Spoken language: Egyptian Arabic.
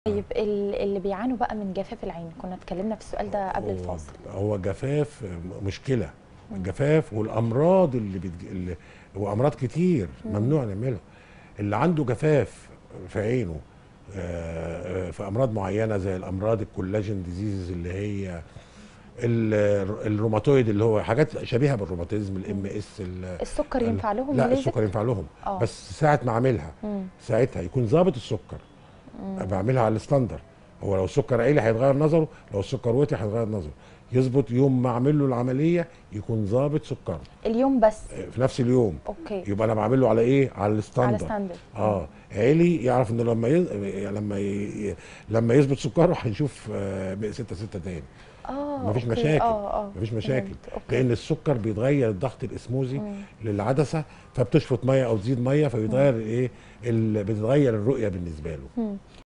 طيب ال- اللي بيعانوا بقى من جفاف العين كنا اتكلمنا في السؤال ده قبل هو- الفاصل هو جفاف مشكله الجفاف والامراض اللي, بتج... اللي وامراض كتير ممنوع نعملها اللي عنده جفاف في عينه آه، آه، في امراض معينه زي الامراض الكولاجين ديزيز اللي هي ال- الروماتويد اللي هو حاجات شبيهه بالروماتيزم الام اس السكر ينفع لهم لا الليزك؟ السكر ينفع لهم آه. بس ساعه ما اعملها مم. ساعتها يكون ظابط السكر بعملها على الستاندر هو لو السكر عالي هيتغير نظره لو السكر وطي هيتغير نظره يظبط يوم ما اعمل له العمليه يكون ظابط سكره اليوم بس في نفس اليوم اوكي يبقى انا بعمل له على ايه على على الستاندر ستاندرد اه عالي يعرف انه لما يز... لما ي... لما يظبط سكره هنشوف آه 6 6 تاني اه مفيش أوكي. مشاكل اه اه مفيش مشاكل فهمت. أوكي. لان السكر بيتغير الضغط الاسموزي مم. للعدسه فبتشفط ميه او تزيد ميه فبيتغير ايه ال... بتتغير الرؤيه بالنسبه له مم.